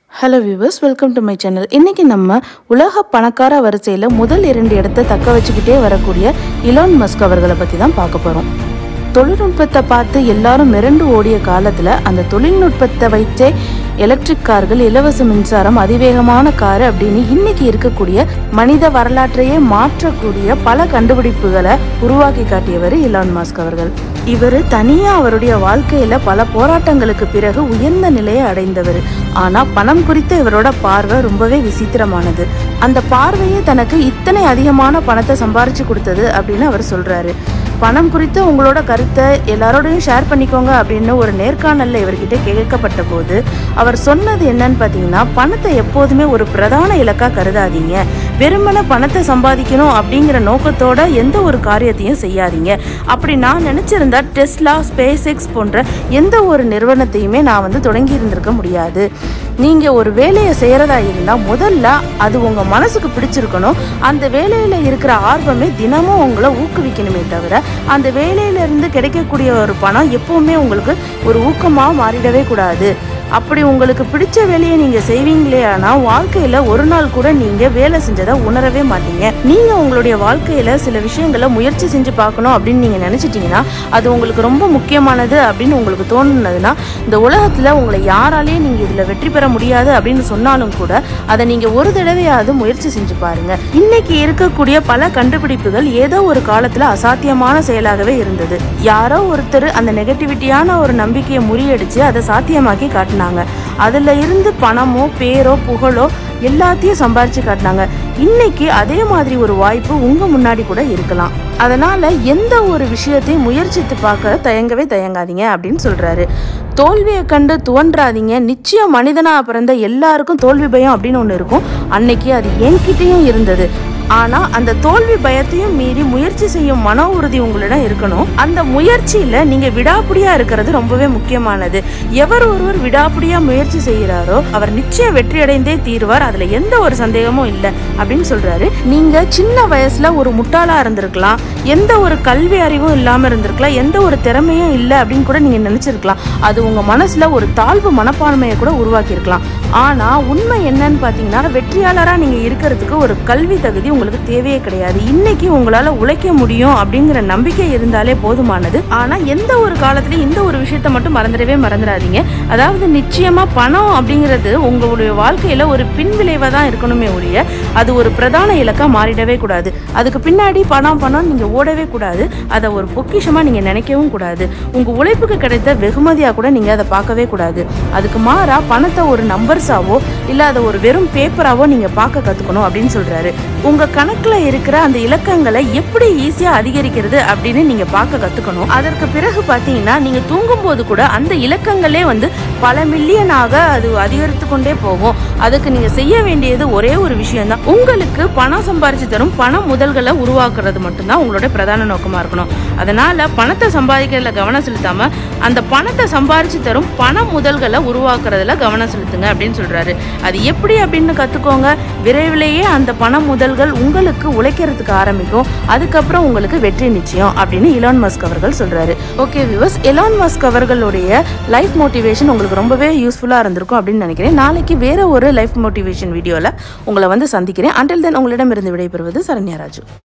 hello viewers welcome to my channel இன்னைக்கு நம்ம உலக பணக்கார வரிசையில் முதல் இரண்டு இடத்தை தக்க வச்சுக்கிட்டே வரக்கூடிய இலான் மஸ்க் அவர்களை பற்றி தான் பார்க்க போகிறோம் தொழில்நுட்பத்தை பார்த்து எல்லாரும் மிரண்டு ஓடிய காலத்தில் அந்த தொழில்நுட்பத்தை வைத்தே எலக்ட்ரிக் கார்கள் இலவச மின்சாரம் அதிவேகமான கார் அப்படின்னு இன்னைக்கு இருக்கக்கூடிய மனித வரலாற்றையே மாற்றக்கூடிய பல கண்டுபிடிப்புகளை உருவாக்கி காட்டியவர் இலான் மாஸ்க் அவர்கள் இவர் தனியா அவருடைய வாழ்க்கையில பல போராட்டங்களுக்கு பிறகு உயர்ந்த நிலையை அடைந்தவர் ஆனா பணம் குறித்த இவரோட பார்வை ரொம்பவே விசித்திரமானது அந்த பார்வையே தனக்கு இத்தனை அதிகமான பணத்தை சம்பாரிச்சு கொடுத்தது அப்படின்னு அவர் சொல்றாரு பணம் குறித்து உங்களோட கருத்தை எல்லாரோடையும் ஷேர் பண்ணிக்கோங்க அப்படின்னு ஒரு நேர்காணல்ல இவர்கிட்ட கேட்கப்பட்ட போது அவர் சொன்னது என்னன்னு பார்த்தீங்கன்னா பணத்தை எப்போதுமே ஒரு பிரதான இலக்கா கருதாதீங்க வெறுமனே பணத்தை சம்பாதிக்கணும் அப்படிங்கிற நோக்கத்தோட எந்த ஒரு காரியத்தையும் செய்யாதீங்க அப்படி நான் நினைச்சிருந்தா டெஸ்லா ஸ்பேஸ் எக்ஸ் போன்ற எந்த ஒரு நிறுவனத்தையுமே நான் வந்து தொடங்கி இருந்திருக்க முடியாது நீங்க ஒரு வேலையை செய்யறதா இருந்தா முதல்ல அது உங்க மனசுக்கு பிடிச்சிருக்கணும் அந்த வேலையில இருக்கிற ஆர்வமே தினமும் உங்களை ஊக்குவிக்கணுமே தவிர அந்த வேலையில இருந்து கிடைக்கக்கூடிய ஒரு பணம் எப்பவுமே உங்களுக்கு ஒரு ஊக்கமா மாறிடவே கூடாது அப்படி உங்களுக்கு பிடிச்ச வேலையை நீங்க செய்வீங்களே ஆனா வாழ்க்கையில ஒரு நாள் கூட நீங்க வேலை செஞ்சதை உணரவே மாட்டீங்க நீங்க உங்களுடைய வாழ்க்கையில சில விஷயங்களை முயற்சி செஞ்சு பார்க்கணும் அப்படின்னு நீங்க நினைச்சிட்டீங்கன்னா அது உங்களுக்கு ரொம்ப முக்கியமானது அப்படின்னு உங்களுக்கு தோணுனதுன்னா இந்த உலகத்துல உங்களை யாராலையும் நீங்க இதுல வெற்றி பெற முடியாது அப்படின்னு சொன்னாலும் கூட அதை நீங்க ஒரு தடவையாவது முயற்சி செஞ்சு பாருங்க இன்னைக்கு இருக்கக்கூடிய பல கண்டுபிடிப்புகள் ஏதோ ஒரு காலத்துல அசாத்தியமான செயலாகவே இருந்தது யாரோ ஒருத்தர் அந்த நெகட்டிவிட்டியான ஒரு நம்பிக்கையை முறியடிச்சு அதை சாத்தியமாக்கி காட்டினாங்க அதுல இருந்து பணமோ பேரோ புகழோ எல்லாத்தையும் சம்பாரிச்சு காட்டினாங்க இன்னைக்கு அதே மாதிரி ஒரு வாய்ப்பு உங்க முன்னாடி கூட இருக்கலாம் அதனால எந்த ஒரு விஷயத்தையும் முயற்சித்து பார்க்க தயங்கவே தயங்காதீங்க அப்படின்னு சொல்றாரு தோல்வியை கண்டு துவன்றாதீங்க நிச்சயம் மனிதனா பிறந்த எல்லாருக்கும் தோல்வி பயம் அப்படின்னு ஒன்று இருக்கும் அன்னைக்கு அது என்கிட்டயும் இருந்தது ஆனா அந்த தோல்வி பயத்தையும் மீறி முயற்சி செய்யும் மன உறுதி உங்களிடம் இருக்கணும் அந்த முயற்சியில நீங்க விடாப்பிடியா இருக்கிறது ரொம்பவே முக்கியமானது எவர் ஒருவர் விடாப்பிடியா முயற்சி செய்கிறாரோ அவர் நிச்சயம் வெற்றி அடைந்தே தீருவார் அதுல எந்த ஒரு சந்தேகமும் இல்லை அப்படின்னு சொல்றாரு நீங்க சின்ன வயசுல ஒரு முட்டாளா இருந்திருக்கலாம் எந்த ஒரு கல்வி அறிவும் இல்லாம இருந்திருக்கலாம் எந்த ஒரு திறமையும் இல்லை அப்படின்னு கூட நீங்க நினைச்சிருக்கலாம் அது உங்க மனசுல ஒரு தாழ்வு மனப்பான்மையை கூட உருவாக்கி இருக்கலாம் ஆனா உண்மை என்னன்னு பாத்தீங்கன்னா வெற்றியாளரா நீங்க இருக்கிறதுக்கு ஒரு கல்வி தகுதி உங்களுக்கு தேவையே கிடையாது இன்னைக்கு உங்களால உழைக்க முடியும் அப்படிங்கிற நம்பிக்கை இருந்தாலே போதுமானது ஆனா எந்த ஒரு காலத்துலயும் இந்த ஒரு விஷயத்த மட்டும் மறந்துடவே மறந்துடாதீங்க அதாவது நிச்சயமா பணம் அப்படிங்கிறது உங்களுடைய வாழ்க்கையில ஒரு பின்விளைவா தான் இருக்கணுமே ஒழிய அது ஒரு பிரதான இலக்கா மாறிடவே கூடாது அதுக்கு பின்னாடி பணம் பணம் நீங்க ஓடவே கூடாது அதை ஒரு பொக்கிஷமா நீங்க நினைக்கவும் கூடாது உங்க உழைப்புக்கு கிடைத்த வெகுமதியா கூட நீங்க அதை பார்க்கவே கூடாது அதுக்கு மாறா பணத்தை ஒரு நம்பர்ஸாவோ இல்ல அதை ஒரு வெறும் பேப்பராவோ நீங்க பார்க்க கத்துக்கணும் அப்படின்னு சொல்றாரு உங்க கணக்குல இருக்கிற அந்த இலக்கங்களை எப்படி ஈஸியா அதிகரிக்கிறது அப்படின்னு நீங்க பார்க்க கத்துக்கணும் அதற்கு பிறகு பாத்தீங்கன்னா நீங்க தூங்கும் போது கூட அந்த இலக்கங்களே வந்து பல மில்லியனாக அது அதிகரித்து கொண்டே போகும் அதுக்கு நீங்க செய்ய வேண்டியது ஒரே ஒரு விஷயம் தான் உங்களுக்கு பணம் சம்பாரிச்சு தரும் பண முதல்களை உருவாக்குறது மட்டும்தான் உங்களோட பிரதான நோக்கமா இருக்கணும் அதனால பணத்தை சம்பாதிக்கிறதுல கவனம் செலுத்தாம அந்த பணத்தை சம்பாரிச்சு தரும் பண முதல்களை உருவாக்குறதுல கவனம் செலுத்துங்க அப்படின்னு சொல்றாரு அது எப்படி அப்படின்னு கத்துக்கோங்க விரைவிலேயே அந்த பண முதல்கள் உங்களுக்கு உழைக்கிறதுக்கு ஆரம்பிக்கும் அதுக்கப்புறம் உங்களுக்கு வெற்றி நிச்சயம் அப்படின்னு இலான் மஸ்க் அவர்கள் சொல்றாரு ஓகே வியூவர்ஸ் எலான் மஸ்க் அவர்களுடைய லைஃப் மோட்டிவேஷன் உங்களுக்கு ரொம்பவே யூஸ்ஃபுல்லா இருந்திருக்கும் அப்படின்னு நினைக்கிறேன் நாளைக்கு வேற ஒரு லைஃப் மோட்டிவேஷன் வீடியோல உங்களை வந்து சந்திக்கிறேன் அண்டில் தென் உங்களிடமிருந்து விடைபெறுவது சரண்யா ராஜு